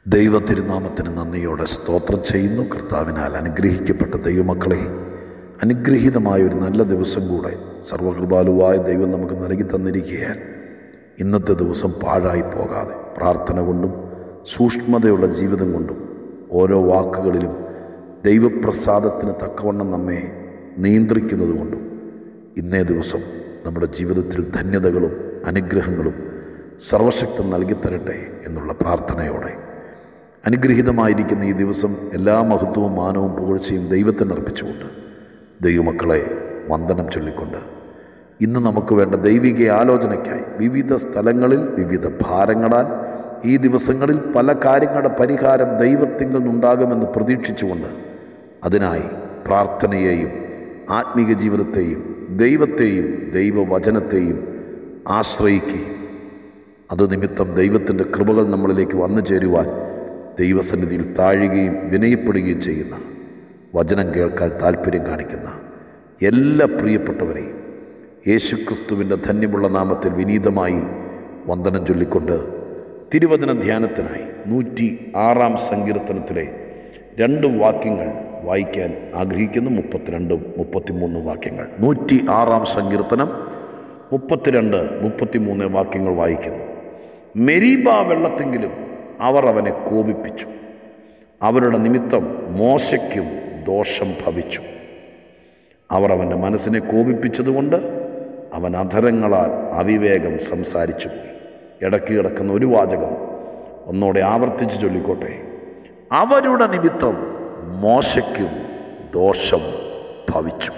ദൈവ തിരുനാമത്തിന് നന്ദിയോടെ സ്തോത്രം ചെയ്യുന്നു കർത്താവിനാൽ അനുഗ്രഹിക്കപ്പെട്ട ദൈവമക്കളെ അനുഗ്രഹീതമായ ഒരു നല്ല ദിവസം കൂടെ സർവകൃപാലുവായ ദൈവം നമുക്ക് നൽകി തന്നിരിക്കുകയാൽ ഇന്നത്തെ ദിവസം പാഴായി പോകാതെ പ്രാർത്ഥന കൊണ്ടും സൂക്ഷ്മതയുള്ള ജീവിതം കൊണ്ടും ഓരോ വാക്കുകളിലും ദൈവപ്രസാദത്തിന് തക്കവണ്ണം നമ്മെ നിയന്ത്രിക്കുന്നത് കൊണ്ടും ഇന്നേ ദിവസം നമ്മുടെ ജീവിതത്തിൽ ധന്യതകളും അനുഗ്രഹങ്ങളും സർവശക്തം നൽകിത്തരട്ടെ എന്നുള്ള പ്രാർത്ഥനയോടെ അനുഗ്രഹീതമായിരിക്കുന്ന ഈ ദിവസം എല്ലാ മഹത്വവും മാനവും പുകഴ്ചയും ദൈവത്തിന് അർപ്പിച്ചുകൊണ്ട് ദൈവമക്കളെ വന്ദനം ചൊല്ലിക്കൊണ്ട് ഇന്ന് നമുക്ക് വേണ്ട ദൈവിക ആലോചനയ്ക്കായി വിവിധ സ്ഥലങ്ങളിൽ വിവിധ ഭാരങ്ങളാൽ ഈ ദിവസങ്ങളിൽ പല കാര്യങ്ങളുടെ പരിഹാരം ദൈവത്തിങ്കിൽ നിന്നുണ്ടാകുമെന്ന് പ്രതീക്ഷിച്ചുകൊണ്ട് അതിനായി പ്രാർത്ഥനയെയും ആത്മീക ജീവിതത്തെയും ദൈവത്തെയും ദൈവവചനത്തെയും ആശ്രയിക്കുകയും അത് നിമിത്തം ദൈവത്തിൻ്റെ കൃപകൾ നമ്മളിലേക്ക് വന്നു ചേരുവാൻ ദൈവസന്നിധിയിൽ താഴുകയും വിനയപ്പെടുകയും ചെയ്യുന്ന വചനം കേൾക്കാൻ താല്പര്യം കാണിക്കുന്ന എല്ലാ പ്രിയപ്പെട്ടവരെയും യേശുക്രിസ്തുവിൻ്റെ ധന്യമുള്ള നാമത്തിൽ വിനീതമായി വന്ദനം ചൊല്ലിക്കൊണ്ട് തിരുവചന ധ്യാനത്തിനായി നൂറ്റി ആറാം സങ്കീർത്തനത്തിലെ രണ്ട് വാക്യങ്ങൾ വായിക്കാൻ ആഗ്രഹിക്കുന്നു മുപ്പത്തിരണ്ടും മുപ്പത്തിമൂന്നും വാക്യങ്ങൾ നൂറ്റി ആറാം സങ്കീർത്തനം മുപ്പത്തിരണ്ട് മുപ്പത്തിമൂന്ന് വാക്യങ്ങൾ വായിക്കുന്നു മെരീബ വെള്ളത്തെങ്കിലും അവർ അവനെ കോപിപ്പിച്ചു അവരുടെ നിമിത്തം മോശയ്ക്കും ദോഷം ഭവിച്ചു അവർ അവൻ്റെ മനസ്സിനെ കോപിപ്പിച്ചതുകൊണ്ട് അവൻ അധരങ്ങളാൽ അവിവേകം സംസാരിച്ചു പോയി ഇടയ്ക്ക് കിടക്കുന്ന ഒരു വാചകം ഒന്നോടെ ആവർത്തിച്ച് ചൊല്ലിക്കോട്ടെ അവരുടെ നിമിത്തം മോശയ്ക്കും ദോഷം ഭവിച്ചു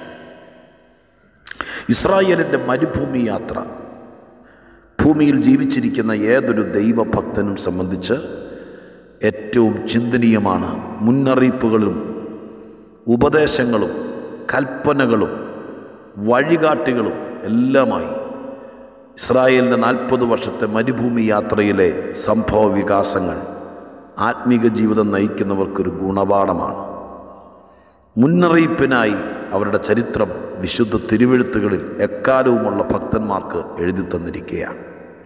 ഇസ്രായേലിൻ്റെ മരുഭൂമി യാത്ര ഭൂമിയിൽ ജീവിച്ചിരിക്കുന്ന ഏതൊരു ദൈവഭക്തനും സംബന്ധിച്ച് ഏറ്റവും ചിന്തനീയമാണ് മുന്നറിയിപ്പുകളും ഉപദേശങ്ങളും കൽപ്പനകളും വഴികാട്ടികളും എല്ലാമായി ഇസ്രായേലിൻ്റെ നാൽപ്പത് വർഷത്തെ മരുഭൂമി യാത്രയിലെ സംഭവ വികാസങ്ങൾ ആത്മീക ജീവിതം നയിക്കുന്നവർക്കൊരു ഗുണപാഠമാണ് മുന്നറിയിപ്പിനായി അവരുടെ ചരിത്രം വിശുദ്ധ തിരുവെഴുത്തുകളിൽ എക്കാലവുമുള്ള ഭക്തന്മാർക്ക് എഴുതി തന്നിരിക്കുകയാണ്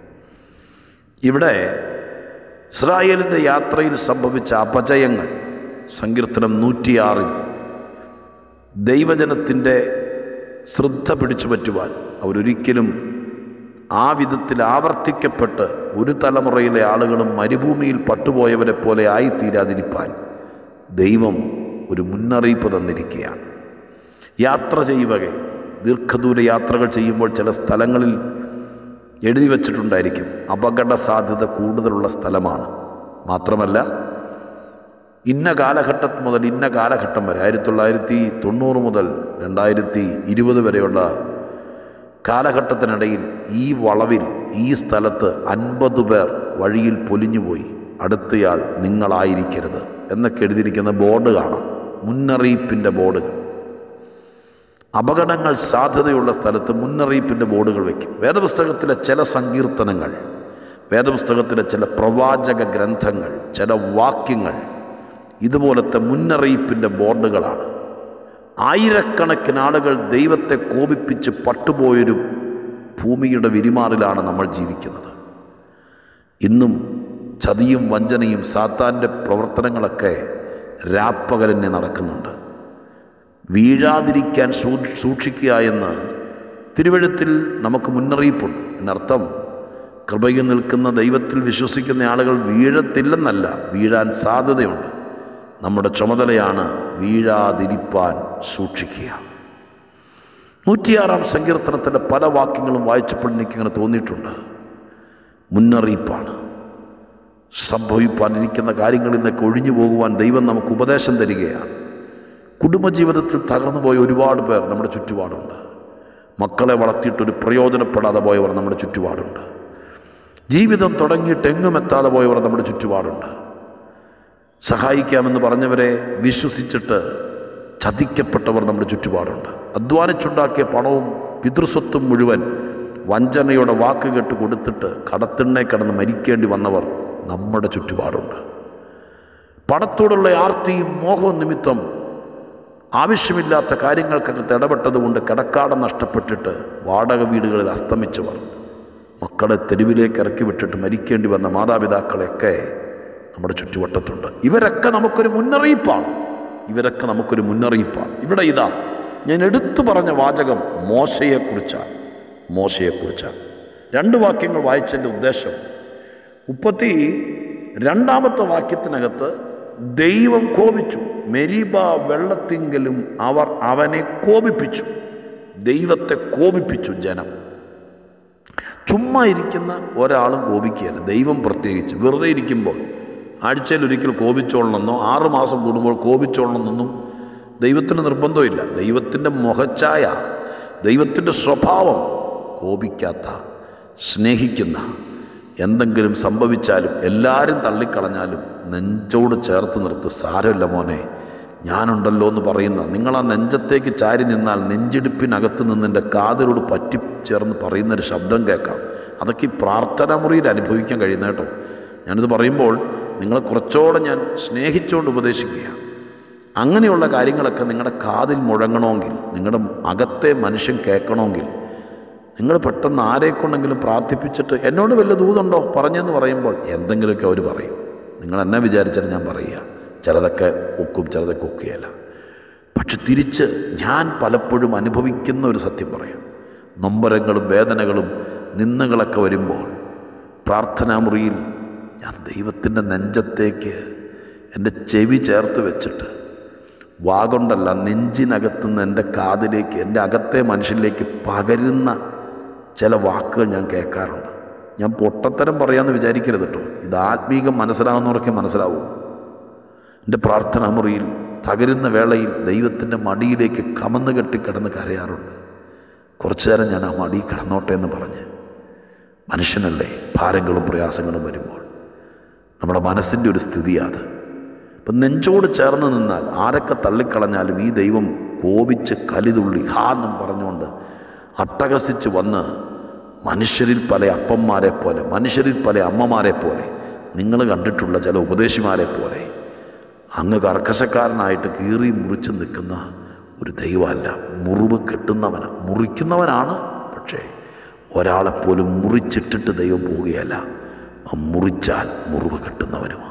ഇവിടെ ഇസ്രായേലിൻ്റെ യാത്രയിൽ സംഭവിച്ച അപജയങ്ങൾ സങ്കീർത്തനം നൂറ്റിയാറിൽ ദൈവജനത്തിൻ്റെ ശ്രദ്ധ പിടിച്ചു പറ്റുവാൻ അവരൊരിക്കലും ആ വിധത്തിൽ ആവർത്തിക്കപ്പെട്ട് ഒരു തലമുറയിലെ ആളുകളും മരുഭൂമിയിൽ പട്ടുപോയവരെ പോലെ ആയിത്തീരാതിരിപ്പാൻ ദൈവം ഒരു മുന്നറിയിപ്പ് തന്നിരിക്കുകയാണ് യാത്ര ചെയ്യുവകെ ദീർഘദൂര യാത്രകൾ ചെയ്യുമ്പോൾ ചില സ്ഥലങ്ങളിൽ എഴുതി വച്ചിട്ടുണ്ടായിരിക്കും അപകട സാധ്യത കൂടുതലുള്ള സ്ഥലമാണ് മാത്രമല്ല ഇന്ന കാലഘട്ടം മുതൽ ഇന്ന കാലഘട്ടം വരെ ആയിരത്തി തൊള്ളായിരത്തി തൊണ്ണൂറ് മുതൽ രണ്ടായിരത്തി ഇരുപത് വരെയുള്ള കാലഘട്ടത്തിനിടയിൽ ഈ വളവിൽ ഈ സ്ഥലത്ത് അൻപത് പേർ വഴിയിൽ പൊലിഞ്ഞുപോയി അടുത്തയാൾ നിങ്ങളായിരിക്കരുത് എന്നൊക്കെ എഴുതിയിരിക്കുന്ന ബോർഡ് കാണാം മുന്നറിയിപ്പിൻ്റെ ബോർഡുകൾ അപകടങ്ങൾ സാധ്യതയുള്ള സ്ഥലത്ത് മുന്നറിയിപ്പിൻ്റെ ബോർഡുകൾ വയ്ക്കും വേദപുസ്തകത്തിലെ ചില സങ്കീർത്തനങ്ങൾ വേദപുസ്തകത്തിലെ ചില പ്രവാചക ഗ്രന്ഥങ്ങൾ ചില വാക്യങ്ങൾ ഇതുപോലത്തെ മുന്നറിയിപ്പിൻ്റെ ബോർഡുകളാണ് ആയിരക്കണക്കിന് ആളുകൾ ദൈവത്തെ കോപിപ്പിച്ച് പട്ടുപോയൊരു ഭൂമിയുടെ വിരിമാറിലാണ് നമ്മൾ ജീവിക്കുന്നത് ഇന്നും ചതിയും വഞ്ചനയും സാത്താൻ്റെ പ്രവർത്തനങ്ങളൊക്കെ രാപ്പകലന്നെ നടക്കുന്നുണ്ട് വീഴാതിരിക്കാൻ സൂക്ഷിക്കുക എന്ന് തിരുവഴുത്തിൽ നമുക്ക് മുന്നറിയിപ്പുണ്ട് എന്നർത്ഥം കൃപയിൽ നിൽക്കുന്ന ദൈവത്തിൽ വിശ്വസിക്കുന്ന ആളുകൾ വീഴത്തില്ലെന്നല്ല വീഴാൻ സാധ്യതയുണ്ട് നമ്മുടെ ചുമതലയാണ് വീഴാതിരിപ്പാൻ സൂക്ഷിക്കുക നൂറ്റിയാറാം സങ്കീർത്തനത്തിൻ്റെ പല വാക്യങ്ങളും വായിച്ചപ്പോൾ എനിക്കിങ്ങനെ തോന്നിയിട്ടുണ്ട് മുന്നറിയിപ്പാണ് സംഭവിപ്പാനിരിക്കുന്ന കാര്യങ്ങളിൽ നിന്നൊക്കെ ഒഴിഞ്ഞു പോകുവാൻ ദൈവം നമുക്ക് ഉപദേശം തരികയാണ് കുടുംബജീവിതത്തിൽ തകർന്നു പോയ ഒരുപാട് പേർ നമ്മുടെ ചുറ്റുപാടുണ്ട് മക്കളെ വളർത്തിയിട്ടൊരു പ്രയോജനപ്പെടാതെ പോയവർ നമ്മുടെ ചുറ്റുപാടുണ്ട് ജീവിതം തുടങ്ങിയിട്ട് എങ്ങും എത്താതെ പോയവർ നമ്മുടെ ചുറ്റുപാടുണ്ട് സഹായിക്കാമെന്ന് പറഞ്ഞവരെ വിശ്വസിച്ചിട്ട് ചതിക്കപ്പെട്ടവർ നമ്മുടെ ചുറ്റുപാടുണ്ട് അധ്വാനിച്ചുണ്ടാക്കിയ പണവും പിതൃസ്വത്തും മുഴുവൻ വഞ്ചനയുടെ വാക്ക് കേട്ട് കൊടുത്തിട്ട് കടത്തിണ്ണെ കിടന്ന് മരിക്കേണ്ടി വന്നവർ നമ്മുടെ ചുറ്റുപാടുണ്ട് പണത്തോടുള്ള ആർത്തിയും മോഹവും നിമിത്തം ആവശ്യമില്ലാത്ത കാര്യങ്ങൾക്കകത്ത് ഇടപെട്ടതുകൊണ്ട് കിടക്കാടം നഷ്ടപ്പെട്ടിട്ട് വാടക വീടുകളിൽ അസ്തമിച്ചവർ മക്കളെ തെരുവിലേക്ക് ഇറക്കി വിട്ടിട്ട് മരിക്കേണ്ടി വന്ന മാതാപിതാക്കളെയൊക്കെ നമ്മുടെ ചുറ്റുവട്ടത്തുണ്ട് ഇവരൊക്കെ നമുക്കൊരു മുന്നറിയിപ്പാണ് ഇവരൊക്കെ നമുക്കൊരു മുന്നറിയിപ്പാണ് ഇവിടെ ഇതാ ഞാൻ എടുത്തു പറഞ്ഞ വാചകം മോശയെക്കുറിച്ചാണ് മോശയെക്കുറിച്ചാണ് രണ്ട് വാക്യങ്ങൾ വായിച്ചതിൻ്റെ ഉദ്ദേശം മുപ്പത്തി രണ്ടാമത്തെ വാക്യത്തിനകത്ത് ദൈവം കോപിച്ചു മെരീബ വെള്ളത്തിങ്കലും അവർ അവനെ കോപിപ്പിച്ചു ദൈവത്തെ കോപിപ്പിച്ചു ജനം ചുമ്മാ ഇരിക്കുന്ന ഒരാളും കോപിക്കുകയല്ല ദൈവം പ്രത്യേകിച്ച് വെറുതെ ഇരിക്കുമ്പോൾ ആഴ്ചയിൽ ഒരിക്കൽ കോപിച്ചോളണമെന്നോ ആറ് മാസം കൂടുമ്പോൾ കോപിച്ചോളണമെന്നൊന്നും ദൈവത്തിന് നിർബന്ധമില്ല ദൈവത്തിൻ്റെ മുഖച്ഛായ ദൈവത്തിൻ്റെ സ്വഭാവം കോപിക്കാത്ത സ്നേഹിക്കുന്ന എന്തെങ്കിലും സംഭവിച്ചാലും എല്ലാവരും തള്ളിക്കളഞ്ഞാലും നെഞ്ചോട് ചേർത്ത് നിർത്ത് സാരമില്ല മോനെ ഞാനുണ്ടല്ലോ എന്ന് പറയുന്ന നിങ്ങൾ ആ നെഞ്ചത്തേക്ക് ചാരി നിന്നാൽ നെഞ്ചിടിപ്പിനകത്ത് നിന്ന് എൻ്റെ കാതിലോട് പറ്റി ചേർന്ന് പറയുന്നൊരു ശബ്ദം കേൾക്കാം അതൊക്കെ ഈ പ്രാർത്ഥനാ മുറിയിൽ അനുഭവിക്കാൻ കഴിയുന്ന കേട്ടോ ഞാനിത് പറയുമ്പോൾ നിങ്ങളെ കുറച്ചുകൂടെ ഞാൻ സ്നേഹിച്ചുകൊണ്ട് ഉപദേശിക്കുക അങ്ങനെയുള്ള കാര്യങ്ങളൊക്കെ നിങ്ങളുടെ കാതിൽ മുഴങ്ങണമെങ്കിൽ നിങ്ങളുടെ അകത്തെ മനുഷ്യൻ കേൾക്കണമെങ്കിൽ നിങ്ങൾ പെട്ടെന്ന് ആരെക്കൊണ്ടെങ്കിലും പ്രാർത്ഥിപ്പിച്ചിട്ട് എന്നോട് വല്ല ദൂതുണ്ടോ പറഞ്ഞെന്ന് പറയുമ്പോൾ എന്തെങ്കിലുമൊക്കെ അവർ പറയും നിങ്ങൾ എന്നെ വിചാരിച്ചിട്ട് ഞാൻ പറയുക ചിലതൊക്കെ ഒക്കും ചിലതൊക്കെ ഒക്കുകയല്ല പക്ഷെ തിരിച്ച് ഞാൻ പലപ്പോഴും അനുഭവിക്കുന്ന ഒരു സത്യം പറയാം നൊമ്പരങ്ങളും വേദനകളും നിന്ദകളൊക്കെ വരുമ്പോൾ പ്രാർത്ഥനാമുറിയിൽ ഞാൻ ദൈവത്തിൻ്റെ നെഞ്ചത്തേക്ക് എൻ്റെ ചെവി ചേർത്ത് വെച്ചിട്ട് വാഗൊണ്ടല്ല നെഞ്ചിനകത്തുനിന്ന് എൻ്റെ കാതിലേക്ക് എൻ്റെ അകത്തെ മനുഷ്യനിലേക്ക് പകരുന്ന ചില വാക്കുകൾ ഞാൻ കേൾക്കാറുണ്ട് ഞാൻ പൊട്ടത്തരം പറയാമെന്ന് വിചാരിക്കരുത് കേട്ടോ ഇത് ആത്മീകം മനസ്സിലാവുന്നവർക്ക് മനസ്സിലാവും എൻ്റെ പ്രാർത്ഥനാ മുറിയിൽ തകരുന്ന വേളയിൽ ദൈവത്തിൻ്റെ മടിയിലേക്ക് കമന്ന് കെട്ടി കിടന്ന് കരയാറുണ്ട് കുറച്ചു നേരം ഞാൻ ആ മടി കിടന്നോട്ടെ എന്ന് പറഞ്ഞ് മനുഷ്യനല്ലേ ഭാരങ്ങളും പ്രയാസങ്ങളും വരുമ്പോൾ നമ്മുടെ മനസ്സിൻ്റെ ഒരു സ്ഥിതിയാണ് അപ്പം നെഞ്ചോട് ചേർന്ന് നിന്നാൽ ആരൊക്കെ തള്ളിക്കളഞ്ഞാലും ഈ ദൈവം കോപിച്ച് കലിതുള്ളി ഹാ എന്നും പറഞ്ഞുകൊണ്ട് അട്ടഹസിച്ച് വന്ന് മനുഷ്യരിൽ പല അപ്പന്മാരെ പോലെ മനുഷ്യരിൽ പല അമ്മമാരെ പോലെ നിങ്ങൾ കണ്ടിട്ടുള്ള ചില ഉപദേശിമാരെ പോലെ അങ്ങ് കർക്കശക്കാരനായിട്ട് കീറി മുറിച്ച് നിൽക്കുന്ന ഒരു ദൈവമല്ല മുറിവ് കെട്ടുന്നവനാണ് മുറിക്കുന്നവനാണ് പക്ഷേ ഒരാളെപ്പോലും മുറിച്ചിട്ടിട്ട് ദൈവം പോവുകയല്ല ആ മുറിച്ചാൽ മുറിവ് കെട്ടുന്നവനുമാണ്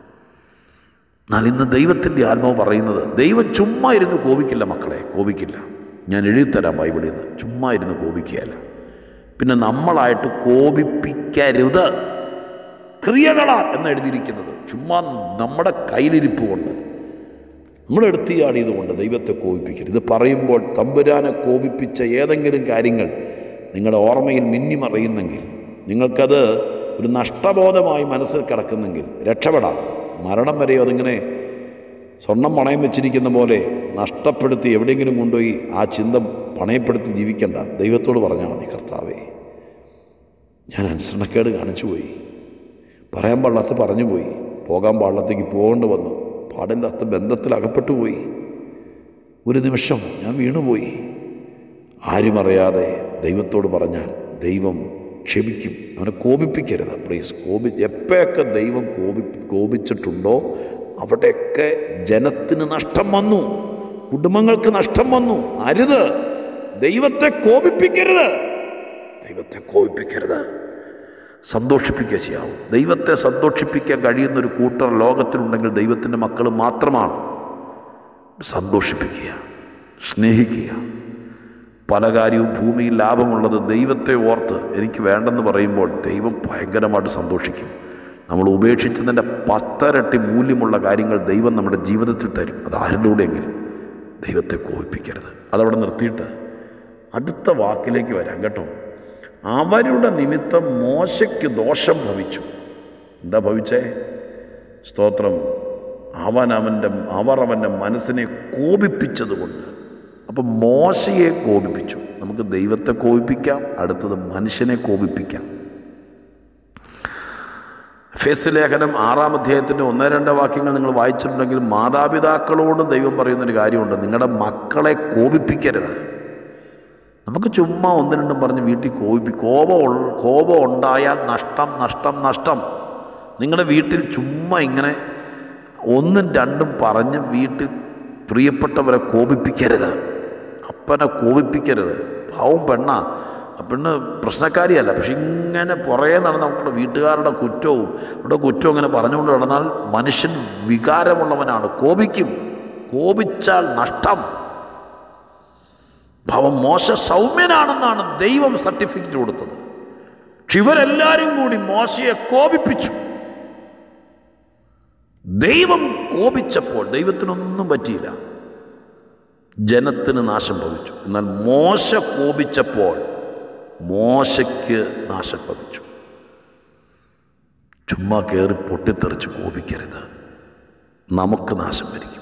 എന്നാൽ ഇന്ന് ദൈവത്തിൻ്റെ ആത്മാവ് പറയുന്നത് ദൈവം ചുമ്മാ ഇരുന്ന് കോപിക്കില്ല മക്കളെ കോപിക്കില്ല ഞാൻ എഴുതിത്തരാം ബൈബിളിൽ നിന്ന് ചുമ്മാ ഇരുന്ന് കോപിക്കുകയല്ല പിന്നെ നമ്മളായിട്ട് കോപിപ്പിക്കരുത് ക്രിയകളാൽ എന്ന് എഴുതിയിരിക്കുന്നത് ചുമ്മാ നമ്മുടെ കയ്യിലിരിപ്പ് കൊണ്ട് നമ്മൾ എടുത്തിയാടിയതുകൊണ്ട് ദൈവത്തെ കോപിപ്പിക്കരുത് ഇത് പറയുമ്പോൾ തമ്പുരാനെ കോപിപ്പിച്ച ഏതെങ്കിലും കാര്യങ്ങൾ നിങ്ങളുടെ ഓർമ്മയിൽ മിന്നിമറിയുന്നെങ്കിൽ നിങ്ങൾക്കത് ഒരു നഷ്ടബോധമായി മനസ്സിൽ കിടക്കുന്നെങ്കിൽ രക്ഷപ്പെടാം മരണം വരെയോ അതിങ്ങനെ സ്വർണം പണയം വെച്ചിരിക്കുന്ന പോലെ നഷ്ടപ്പെടുത്തി എവിടെയെങ്കിലും കൊണ്ടുപോയി ആ ചിന്ത പണയപ്പെടുത്തി ജീവിക്കണ്ട ദൈവത്തോട് പറഞ്ഞാൽ മതി കർത്താവേ ഞാൻ അനുസരണക്കേട് കാണിച്ചു പോയി പറയാൻ പാടില്ലാത്ത പറഞ്ഞു പോയി പോകാൻ പാടില്ലത്തേക്ക് പോകേണ്ടി വന്നു പാടില്ലാത്ത ബന്ധത്തിൽ അകപ്പെട്ടു പോയി ഒരു നിമിഷം ഞാൻ വീണുപോയി ആരും അറിയാതെ ദൈവത്തോട് പറഞ്ഞാൽ ദൈവം ക്ഷമിക്കും അവനെ കോപിപ്പിക്കരുത് പ്ലീസ് കോപി എപ്പോഴൊക്കെ ദൈവം കോപി കോപിച്ചിട്ടുണ്ടോ അവിടെയൊക്കെ ജനത്തിന് നഷ്ടം വന്നു കുടുംബങ്ങൾക്ക് നഷ്ടം വന്നു അരുത് ദൈവത്തെ കോപിപ്പിക്കരുത് ദൈവത്തെ കോപിപ്പിക്കരുത് സന്തോഷിപ്പിക്കുക ചെയ്യാവും ദൈവത്തെ സന്തോഷിപ്പിക്കാൻ കഴിയുന്ന ഒരു കൂട്ടർ ലോകത്തിലുണ്ടെങ്കിൽ ദൈവത്തിൻ്റെ മക്കൾ മാത്രമാണ് സന്തോഷിപ്പിക്കുക സ്നേഹിക്കുക പല കാര്യവും ഭൂമിയിൽ ലാഭമുള്ളത് ദൈവത്തെ ഓർത്ത് എനിക്ക് വേണ്ടെന്ന് പറയുമ്പോൾ ദൈവം ഭയങ്കരമായിട്ട് സന്തോഷിക്കും നമ്മൾ ഉപേക്ഷിച്ചതിൻ്റെ പത്തരട്ടി മൂല്യമുള്ള കാര്യങ്ങൾ ദൈവം നമ്മുടെ ജീവിതത്തിൽ തരും അത് ആരിലൂടെയെങ്കിലും ദൈവത്തെ കോപിപ്പിക്കരുത് അതവിടെ നിർത്തിയിട്ട് അടുത്ത വാക്കിലേക്ക് വരാം കേട്ടോ അവരുടെ നിമിത്തം മോശയ്ക്ക് ദോഷം ഭവിച്ചു എന്താ ഭവിച്ചേ സ്തോത്രം അവൻ അവൻ്റെ അവർ അവൻ്റെ മനസ്സിനെ കോപിപ്പിച്ചതുകൊണ്ട് അപ്പം മോശയെ കോപിപ്പിച്ചു നമുക്ക് ദൈവത്തെ കോപിപ്പിക്കാം അടുത്തത് മനുഷ്യനെ കോപിപ്പിക്കാം ഫേസ് ലേഖനം ആറാം അധ്യായത്തിൻ്റെ ഒന്ന് രണ്ട് വാക്യങ്ങൾ നിങ്ങൾ വായിച്ചിട്ടുണ്ടെങ്കിൽ മാതാപിതാക്കളോട് ദൈവം പറയുന്നൊരു കാര്യമുണ്ട് നിങ്ങളുടെ മക്കളെ കോപിപ്പിക്കരുത് നമുക്ക് ചുമ്മാ ഒന്ന് രണ്ടും പറഞ്ഞ് വീട്ടിൽ കോപിപ്പി കോപം ഉൾ- കോപം ഉണ്ടായാൽ നഷ്ടം നഷ്ടം നഷ്ടം നിങ്ങളുടെ വീട്ടിൽ ചുമ്മാ ഇങ്ങനെ ഒന്നും രണ്ടും പറഞ്ഞ് വീട്ടിൽ പ്രിയപ്പെട്ടവരെ കോപിപ്പിക്കരുത് അപ്പനെ കോപിപ്പിക്കരുത് പാവം പെണ്ണ ആ പെണ്ണ് പ്രശ്നക്കാരിയല്ല പക്ഷെ ഇങ്ങനെ പുറകെ നടന്ന് നമ്മുടെ വീട്ടുകാരുടെ കുറ്റവും ഇവിടെ കുറ്റവും ഇങ്ങനെ പറഞ്ഞുകൊണ്ട് നടന്നാൽ മനുഷ്യൻ വികാരമുള്ളവനാണ് കോപിക്കും കോപിച്ചാൽ നഷ്ടം ഭാവം മോശ സൗമ്യനാണെന്നാണ് ദൈവം സർട്ടിഫിക്കറ്റ് കൊടുത്തത് പക്ഷെ ഇവരെല്ലാവരും കൂടി മോശയെ കോപിപ്പിച്ചു ദൈവം കോപിച്ചപ്പോൾ ദൈവത്തിനൊന്നും പറ്റിയില്ല ജനത്തിന് നാശം ഭവിച്ചു എന്നാൽ മോശ കോപിച്ചപ്പോൾ മോശയ്ക്ക് നാശം ഭവിച്ചു ചുമ്മാ കയറി പൊട്ടിത്തെറിച്ച് കോപിക്കരുത് നമുക്ക് നാശം വരിക്കും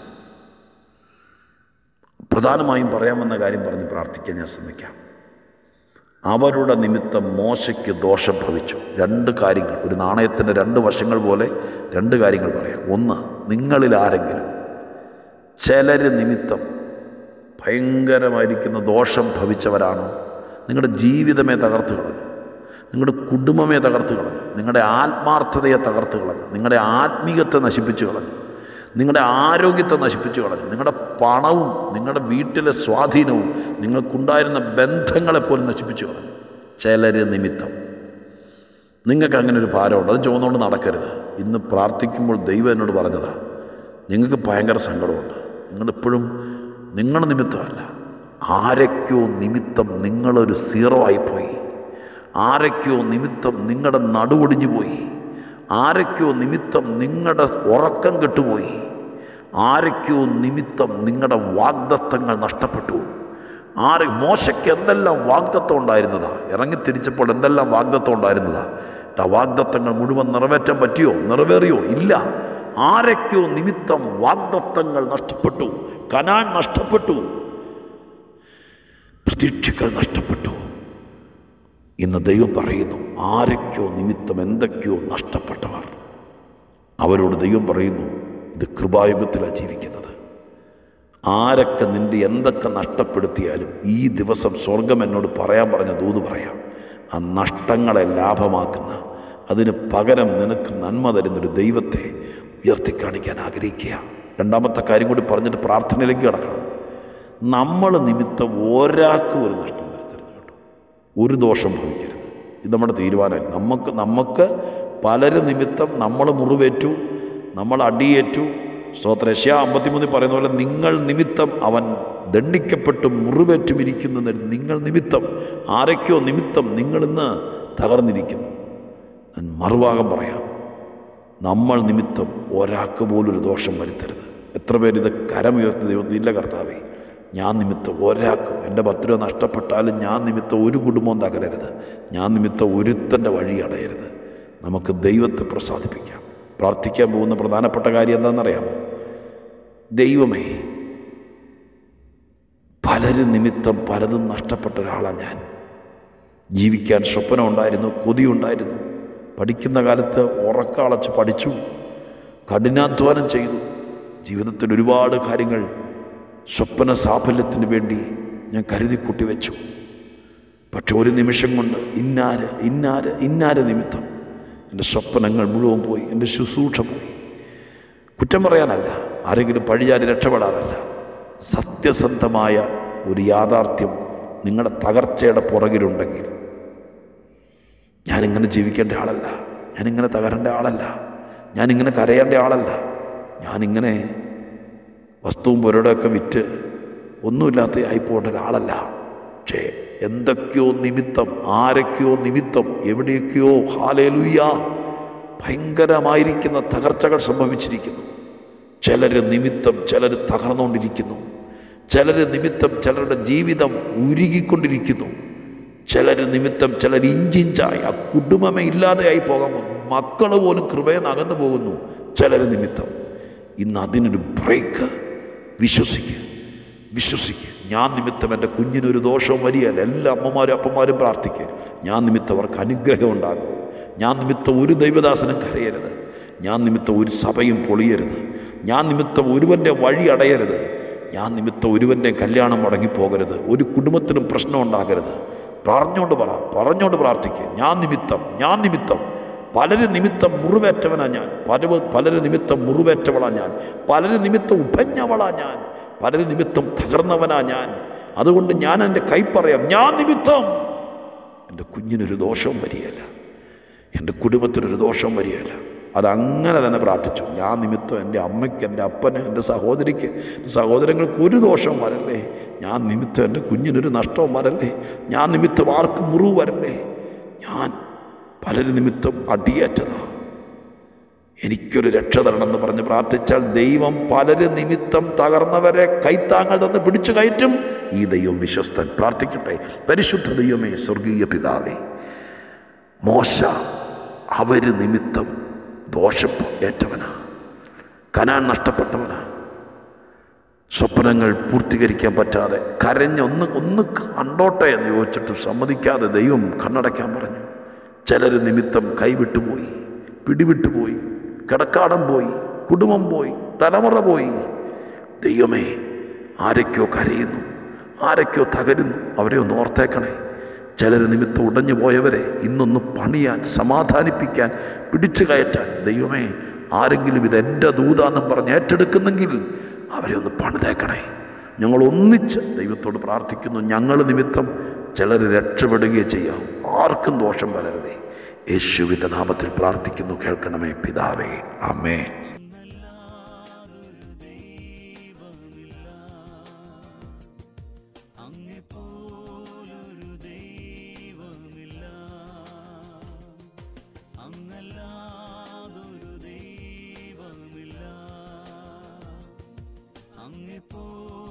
പ്രധാനമായും പറയാമെന്ന കാര്യം പറഞ്ഞ് പ്രാർത്ഥിക്കാൻ ഞാൻ ശ്രമിക്കാം അവരുടെ നിമിത്തം മോശയ്ക്ക് ദോഷം ഭവിച്ചു രണ്ട് കാര്യങ്ങൾ ഒരു നാണയത്തിൻ്റെ രണ്ട് വശങ്ങൾ പോലെ രണ്ട് കാര്യങ്ങൾ പറയാം ഒന്ന് നിങ്ങളിൽ ആരെങ്കിലും ചിലർ നിമിത്തം ഭയങ്കരമായിരിക്കുന്ന ദോഷം ഭവിച്ചവരാണോ നിങ്ങളുടെ ജീവിതമേ തകർത്ത് കളഞ്ഞു നിങ്ങളുടെ കുടുംബമേ തകർത്ത് കളഞ്ഞു നിങ്ങളുടെ ആത്മാർത്ഥതയെ തകർത്ത് കളഞ്ഞു നിങ്ങളുടെ ആത്മീയത്തെ നശിപ്പിച്ചു കളഞ്ഞു നിങ്ങളുടെ ആരോഗ്യത്തെ നശിപ്പിച്ചു കളഞ്ഞു നിങ്ങളുടെ പണവും നിങ്ങളുടെ വീട്ടിലെ സ്വാധീനവും നിങ്ങൾക്കുണ്ടായിരുന്ന ബന്ധങ്ങളെപ്പോലും നശിപ്പിച്ചു കളഞ്ഞു ചിലർ നിമിത്തം നിങ്ങൾക്ക് അങ്ങനെ ഒരു ഭാരമുണ്ട് അത് ചുവന്നുകൊണ്ട് നടക്കരുത് ഇന്ന് പ്രാർത്ഥിക്കുമ്പോൾ ദൈവം എന്നോട് പറഞ്ഞതാ നിങ്ങൾക്ക് ഭയങ്കര സങ്കടമുണ്ട് നിങ്ങളിപ്പോഴും നിങ്ങളുടെ നിമിത്തമല്ല ആരൊക്കെയോ നിമിത്തം നിങ്ങളൊരു സീറോ ആയിപ്പോയി ആരൊക്കെയോ നിമിത്തം നിങ്ങളുടെ നടുവൊടിഞ്ഞു പോയി ആരൊക്കെയോ നിമിത്തം നിങ്ങളുടെ ഉറക്കം കെട്ടുപോയി ആരൊക്കെയോ നിമിത്തം നിങ്ങളുടെ വാഗ്ദത്തങ്ങൾ നഷ്ടപ്പെട്ടു ആര് മോശയ്ക്ക് എന്തെല്ലാം വാഗ്ദത്തം ഉണ്ടായിരുന്നതാ ഇറങ്ങി തിരിച്ചപ്പോൾ എന്തെല്ലാം വാഗ്ദത്തം ഉണ്ടായിരുന്നതാ ആ വാഗ്ദത്തങ്ങൾ മുഴുവൻ നിറവേറ്റാൻ പറ്റിയോ നിറവേറിയോ ഇല്ല ആരൊക്കെയോ നിമിത്തം വാഗ്ദത്തങ്ങൾ നഷ്ടപ്പെട്ടു കനാൻ നഷ്ടപ്പെട്ടു പ്രതീക്ഷകൾ നഷ്ടപ്പെട്ടു ഇന്ന് ദൈവം പറയുന്നു ആരൊക്കെയോ നിമിത്തം എന്തൊക്കെയോ നഷ്ടപ്പെട്ടവർ അവരോട് ദൈവം പറയുന്നു ഇത് കൃപായുഗത്തിലാണ് ജീവിക്കുന്നത് ആരൊക്കെ നിൻ്റെ എന്തൊക്കെ നഷ്ടപ്പെടുത്തിയാലും ഈ ദിവസം സ്വർഗം എന്നോട് പറയാൻ പറഞ്ഞ ദൂത് പറയാം ആ നഷ്ടങ്ങളെ ലാഭമാക്കുന്ന അതിന് പകരം നിനക്ക് നന്മ തരുന്നൊരു ദൈവത്തെ ഉയർത്തിക്കാണിക്കാൻ ആഗ്രഹിക്കുക രണ്ടാമത്തെ കാര്യം കൂടി പറഞ്ഞിട്ട് പ്രാർത്ഥനയിലേക്ക് കിടക്കണം നമ്മൾ നിമിത്തം ഒരാൾക്കും ഒരു നഷ്ടം വരുത്തരുത് കേട്ടോ ഒരു ദോഷം ഭവിക്കരുത് ഇത് നമ്മുടെ തീരുമാനമായി നമുക്ക് നമുക്ക് പലര് നിമിത്തം നമ്മൾ മുറിവേറ്റു നമ്മൾ അടിയേറ്റു സ്തോത്ര യശ്യ അമ്പത്തിമൂന്നിൽ പറയുന്ന പോലെ നിങ്ങൾ നിമിത്തം അവൻ ദണ്ഡിക്കപ്പെട്ടും മുറിവേറ്റും ഇരിക്കുന്നു നിങ്ങൾ നിമിത്തം ആരൊക്കെയോ നിമിത്തം നിങ്ങളിന്ന് തകർന്നിരിക്കുന്നു ഞാൻ മറുഭാഗം പറയാം നമ്മൾ നിമിത്തം ഒരാൾക്ക് പോലും ഒരു ദോഷം വരുത്തരുത് എത്ര പേര് ഇത് കരമുയർത്തി ദൈവം ഇല്ല കർത്താവേ ഞാൻ നിമിത്തം ഒരാൾക്കും എൻ്റെ പത്ത് രൂപ നഷ്ടപ്പെട്ടാലും ഞാൻ നിമിത്തം ഒരു കുടുംബം തകരരുത് ഞാൻ നിമിത്തം ഒരുത്തൻ്റെ വഴി അടയരുത് നമുക്ക് ദൈവത്തെ പ്രസാദിപ്പിക്കാം പ്രാർത്ഥിക്കാൻ പോകുന്ന പ്രധാനപ്പെട്ട കാര്യം എന്താണെന്നറിയാമോ ദൈവമേ പലരും നിമിത്തം പലതും നഷ്ടപ്പെട്ട ഒരാളാണ് ഞാൻ ജീവിക്കാൻ സ്വപ്നം ഉണ്ടായിരുന്നു കൊതിയുണ്ടായിരുന്നു പഠിക്കുന്ന കാലത്ത് ഉറക്കളച്ച് പഠിച്ചു കഠിനാധ്വാനം ചെയ്തു ജീവിതത്തിൽ ഒരുപാട് കാര്യങ്ങൾ സ്വപ്ന സാഫല്യത്തിന് വേണ്ടി ഞാൻ കരുതി കൂട്ടി വെച്ചു പക്ഷെ ഒരു നിമിഷം കൊണ്ട് ഇന്നാര് ഇന്നാര് ഇന്നാര് നിമിത്തം എൻ്റെ സ്വപ്നങ്ങൾ മുഴുവൻ പോയി എൻ്റെ ശുശ്രൂഷ പോയി കുറ്റം പറയാനല്ല ആരെങ്കിലും പഴിചാരി രക്ഷപ്പെടാനല്ല സത്യസന്ധമായ ഒരു യാഥാർത്ഥ്യം നിങ്ങളുടെ തകർച്ചയുടെ പുറകിലുണ്ടെങ്കിൽ ഞാനിങ്ങനെ ജീവിക്കേണ്ട ആളല്ല ഞാനിങ്ങനെ തകരേണ്ട ആളല്ല ഞാനിങ്ങനെ കരയേണ്ട ആളല്ല ഞാനിങ്ങനെ വസ്തുവും പുരടൊക്കെ വിറ്റ് ഒന്നുമില്ലാത്ത ആയിപ്പോകേണ്ട ഒരാളല്ല പക്ഷേ എന്തൊക്കെയോ നിമിത്തം ആരൊക്കെയോ നിമിത്തം എവിടെയൊക്കെയോ ഹാലേലുയ്യ ഭയങ്കരമായിരിക്കുന്ന തകർച്ചകൾ സംഭവിച്ചിരിക്കുന്നു ചിലർ നിമിത്തം ചിലർ തകർന്നുകൊണ്ടിരിക്കുന്നു ചിലർ നിമിത്തം ചിലരുടെ ജീവിതം ഉരുകിക്കൊണ്ടിരിക്കുന്നു ചിലർ നിമിത്തം ചിലർ ഇഞ്ചിഞ്ചായി ആ കുടുംബമേ ഇല്ലാതെയായി പോകാൻ മക്കൾ പോലും കൃപയെന്ന് അകന്നു പോകുന്നു ചിലർ നിമിത്തം ഇന്ന് അതിനൊരു ബ്രേക്ക് വിശ്വസിക്കുക വിശ്വസിക്കുക ഞാൻ നിമിത്തം എൻ്റെ കുഞ്ഞിനൊരു ദോഷവും വരികയല്ല എല്ലാ അമ്മമാരും അപ്പന്മാരും പ്രാർത്ഥിക്കുക ഞാൻ നിമിത്തം അവർക്ക് അനുഗ്രഹം ഉണ്ടാകും ഞാൻ നിമിത്തം ഒരു ദൈവദാസനും കരയരുത് ഞാൻ നിമിത്തം ഒരു സഭയും പൊളിയരുത് ഞാൻ നിമിത്തം ഒരുവൻ്റെ വഴി അടയരുത് ഞാൻ നിമിത്തം ഒരുവൻ്റെ കല്യാണം മുടങ്ങിപ്പോകരുത് ഒരു കുടുംബത്തിനും പ്രശ്നം ഉണ്ടാകരുത് പറഞ്ഞുകൊണ്ട് പറ പറഞ്ഞുകൊണ്ട് പ്രാർത്ഥിക്കുക ഞാൻ നിമിത്തം ഞാൻ നിമിത്തം പലര് നിമിത്തം മുറിവേറ്റവനാ ഞാൻ പല പലര് നിമിത്തം മുറിവേറ്റവളാ ഞാൻ പലര് നിമിത്തം ഉടഞ്ഞവളാ ഞാൻ പലര് നിമിത്തം തകർന്നവനാ ഞാൻ അതുകൊണ്ട് ഞാൻ എൻ്റെ കൈ പറയാം ഞാൻ നിമിത്തം എൻ്റെ കുഞ്ഞിനൊരു ദോഷവും വരികയില്ല എൻ്റെ കുടുംബത്തിനൊരു ദോഷവും വരികയില്ല അതങ്ങനെ തന്നെ പ്രാർത്ഥിച്ചു ഞാൻ നിമിത്തം എൻ്റെ അമ്മയ്ക്ക് എൻ്റെ അപ്പന് എൻ്റെ സഹോദരിക്ക് എൻ്റെ സഹോദരങ്ങൾക്ക് ഒരു ദോഷവും വരല്ലേ ഞാൻ നിമിത്തം എൻ്റെ കുഞ്ഞിനൊരു നഷ്ടവും വരല്ലേ ഞാൻ നിമിത്തം ആർക്കും മുറിവ് വരല്ലേ ഞാൻ പലര് നിമിത്തം അടിയേറ്റതാ എനിക്കൊരു രക്ഷ തരണമെന്ന് പറഞ്ഞ് പ്രാർത്ഥിച്ചാൽ ദൈവം പലര് നിമിത്തം തകർന്നവരെ കൈത്താങ്ങൾ തന്ന് പിടിച്ചു കയറ്റും ഈ ദൈവം വിശ്വസ്തൻ പ്രാർത്ഥിക്കട്ടെ പരിശുദ്ധ ദൈവമേ സ്വർഗീയ പിതാവേ മോശ അവര് നിമിത്തം ദോഷം ഏറ്റവനാ കനാൻ നഷ്ടപ്പെട്ടവനാ സ്വപ്നങ്ങൾ പൂർത്തീകരിക്കാൻ പറ്റാതെ കരഞ്ഞൊന്ന് ഒന്ന് കണ്ടോട്ടെ എന്ന് ചോദിച്ചിട്ട് സമ്മതിക്കാതെ ദൈവം കണ്ണടയ്ക്കാൻ പറഞ്ഞു ചിലർ നിമിത്തം കൈവിട്ടുപോയി പിടിവിട്ടുപോയി കിടക്കാടം പോയി കുടുംബം പോയി തലമുറ പോയി ദൈവമേ ആരൊക്കെയോ കരയുന്നു ആരൊക്കെയോ തകരുന്നു അവരെ ഒന്ന് ഓർത്തേക്കണേ ചിലർ നിമിത്തം ഉടഞ്ഞു പോയവരെ ഇന്നൊന്ന് പണിയാൻ സമാധാനിപ്പിക്കാൻ പിടിച്ചു കയറ്റാൻ ദൈവമേ ആരെങ്കിലും ഇതെൻ്റെ ദൂതാന്നും പറഞ്ഞ് ഏറ്റെടുക്കുന്നെങ്കിൽ അവരെ ഒന്ന് പണിതേക്കണേ ഞങ്ങൾ ഒന്നിച്ച് ദൈവത്തോട് പ്രാർത്ഥിക്കുന്നു ഞങ്ങൾ നിമിത്തം ചിലർ രക്ഷപ്പെടുകയേ ചെയ്യാവൂ ആർക്കും ദോഷം വരരുതേ യേശുവിൻ്റെ നാമത്തിൽ പ്രാർത്ഥിക്കുന്നു കേൾക്കണമേ പിതാവേ അമ്മേ അങ്ങെപ്പോലൊരു ദൈവമില്ല അങ്ങല്ലാതൊരു ദൈവമില്ല അങ്ങെപ്പോ